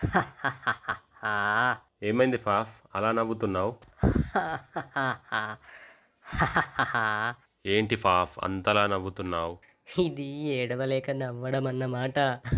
ఏమైంది ఫాఫ్ అలా నవ్వుతున్నావు ఏంటి ఫాఫ్ అంతలా నవ్వుతున్నావు ఇది ఏడవలేక నవ్వడం అన్నమాట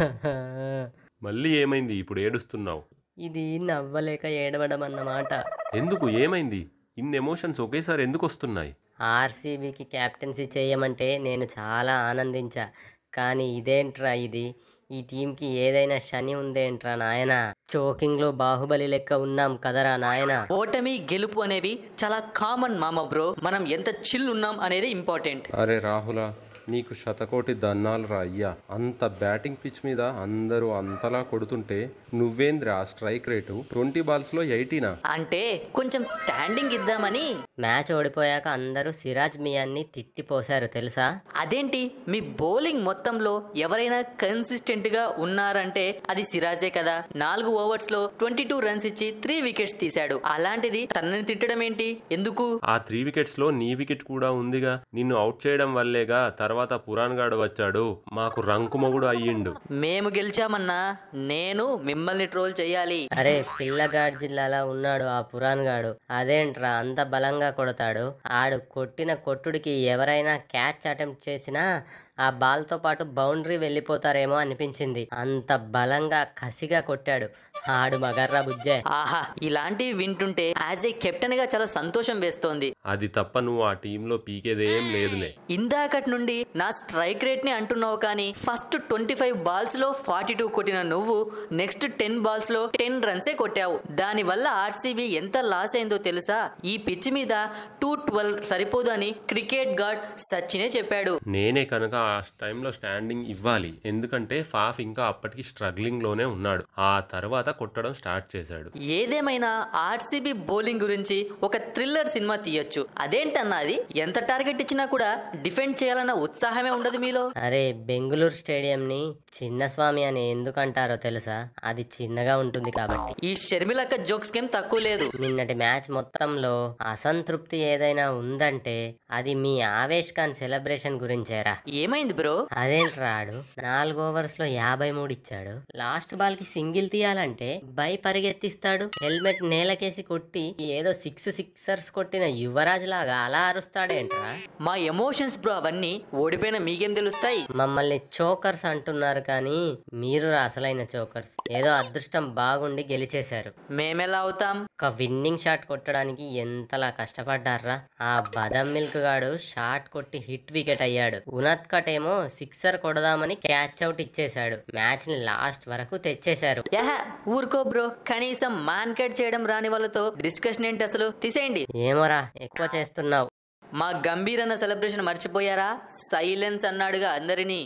మళ్ళీ ఏమైంది ఇప్పుడు ఏడుస్తున్నావు ఇది నవ్వలేక ఏడవడం అన్నమాట ఎందుకు ఏమైంది ఇన్ని ఎమోషన్స్ ఒకేసారి ఎందుకు వస్తున్నాయి ఆర్సీబీకి క్యాప్టెన్సీ చేయమంటే నేను చాలా ఆనందించా కానీ ఇదేంట్రా ఇది ఈ టీంకి ఏదైనా శని ఉందేంట్రా నాయనా చోకింగ్లో బాహుబలి లెక్క ఉన్నాం కదరా నాయనా ఓటమి గెలుపు అనేవి చాలా కామన్ మామ బ్రో మనం ఎంత చిల్ ఉన్నాం అనేది ఇంపార్టెంట్ అరే రాహుల నీకు శతకోటి దన్నాలు రా అయ్యా అంత బ్యాటింగ్ పిచ్ మీద అందరూ అంతలా కొడుతుంటే నువ్వేంద్రా స్ట్రైక్ రేటు ట్వంటీ బాల్స్లో ఎయిటీనా అంటే కొంచెం స్టాండింగ్ ఇద్దామని మ్యాచ్ ఓడిపోయాక అందరూ సిరాజ్ మియాన్ని తిట్టిపోశారు తెలుసా అదేంటి మీ బౌలింగ్ మొత్తంలో ఎవరైనా కన్సిస్టెంట్ గా ఉన్నారంటే అది సిరాజే కదా నాలుగు ఓవర్స్ లో ట్వంటీ టూ రన్స్ ఇచ్చి త్రీ వికెట్స్ తీశాడు అలాంటిది తనని తిట్టడం ఏంటి ఎందుకు ఆ త్రీ వికెట్స్లో నీ వికెట్ కూడా ఉందిగా నిన్ను అవుట్ చేయడం వల్లేగా తర్వాత పురాణ్ గాడు వచ్చాడు మాకు రంకుమగుడు అయ్యిండు మేము గెలిచామన్నా నేను మిమ్మల్ని ట్రోల్ చేయాలి అరే పిల్లగాడ్ జిల్లాలో ఉన్నాడు ఆ పురాణ్ గాడు అదేంట్రా అంత బలంగా కొడతాడు ఆడు కొట్టిన కొట్టుడికి ఎవరైనా క్యాచ్ అటెంప్ట్ చేసినా ఆ బాల్తో పాటు బౌండరీ వెళ్ళిపోతారేమో అనిపించింది అంత బలంగా కసిగా కొట్టాడు ఆడు మగర్రా బుజ్జే ఆహా ఇలాంటివి వింటుంటే యాజ్ ఏ కెప్టెన్ గా చాలా సంతోషం వేస్తోంది అది తప్ప నువ్వు ఆ టీంలో పీకేదేం లేదులే ఇందాకటి నుండి నా స్ట్రైక్ రేట్ ని అంటున్నావు కానీ ఫస్ట్ ట్వంటీ ఫైవ్ బాల్స్ లో ఫార్టీ టూ కొట్టిన నువ్వు నెక్స్ట్ టెన్ బాల్స్ లో టెన్ రన్సే కొట్టావు దాని వల్ల ఆర్సీబీ ఎంత లాస్ అయిందో తెలుసా ఈ పిచ్ మీద టూ ట్వెల్వ్ సరిపోదు అని క్రికెట్ గార్డ్ సచినే చెప్పాడు నేనే కనుక ఆ టైంలో స్టాండింగ్ ఇవ్వాలి ఎందుకంటే ఫాఫ్ ఇంకా అప్పటికి స్ట్రగ్లింగ్ లోనే ఉన్నాడు ఆ తర్వాత కొట్టడం స్టార్ట్ చేశాడు ఏదేమైనా ఆర్సీబీ బౌలింగ్ గురించి ఒక థ్రిల్లర్ సినిమా తీయొచ్చు అదేంటన్నా అది ఎంత టార్గెట్ ఇచ్చినా కూడా డిఫెండ్ చేయాలన్న ఉత్సాహమే ఉండదు మీలో అరే బెంగుళూరు స్టేడియంని చిన్నస్వామి అని ఎందుకు అంటారో తెలుసా అది చిన్నగా ఉంటుంది కాబట్టి ఈ షర్మిలక్క జోక్స్ గేమ్ తక్కువ లేదు నిన్నటి మ్యాచ్ మొత్తంలో అసంతృప్తి ఏదైనా ఉందంటే అది మీ ఆవేష్ ఖాన్ సెలబ్రేషన్ గురించేరా ఏమైంది బ్రో అదేంట్రా ఆడు నాలుగు ఓవర్స్ లో యాభై మూడు ఇచ్చాడు లాస్ట్ బాల్ కి సింగిల్ తీయాలంటే బై పరిగెత్తిస్తాడు హెల్మెట్ నేలకేసి కొట్టి ఏదో సిక్స్ సిక్సర్స్ కొట్టిన యువరాజ్ లాగా అలా అరుస్తాడేంట్రా మా ఎమోషన్స్ బ్రో అవన్నీ ఓడిపోయిన మీకేం తెలుస్తాయి మమ్మల్ని చోకర్స్ అంటున్నారు కానీ మీరు రా అసలైన చోకర్స్ ఏదో అదృష్టం బాగుండి గెలిచేశారు మేమెలా అవుతాం ఒక విన్నింగ్ షాట్ కొట్టడానికి ఎంతలా కష్టపడ్డారా ఆ బదం మిల్క్ గాడు షాట్ కొట్టి హిట్ వికెట్ అయ్యాడు ఉనత్ కట్ ఏమో సిక్సర్ కొడదామని క్యాచ్ అవుట్ ఇచ్చేశాడు మ్యాచ్ ని లాస్ట్ వరకు తెచ్చేశారు యహ ఊరుకో బ్రో కనీసం మ్యాన్ కట్ చేయడం రాని వాళ్ళతో డిస్కషన్ ఏంటి అసలు తీసేయండి ఏమోరా ఎక్కువ చేస్తున్నావు మా గంభీర్ అన్న సెలబ్రేషన్ మర్చిపోయారా సైలెన్స్ అన్నాడుగా అందరినీ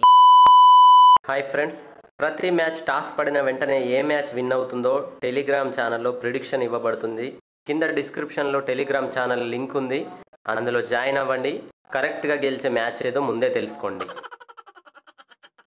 హాయ్ ఫ్రెండ్స్ ప్రతి మ్యాచ్ టాస్ పడిన వెంటనే ఏ మ్యాచ్ విన్ అవుతుందో టెలిగ్రామ్ ఛానల్లో ప్రిడిక్షన్ ఇవ్వబడుతుంది కింద డిస్క్రిప్షన్లో టెలిగ్రామ్ ఛానల్ లింక్ ఉంది అందులో జాయిన్ అవ్వండి కరెక్ట్గా గెలిచే మ్యాచ్ ఏదో ముందే తెలుసుకోండి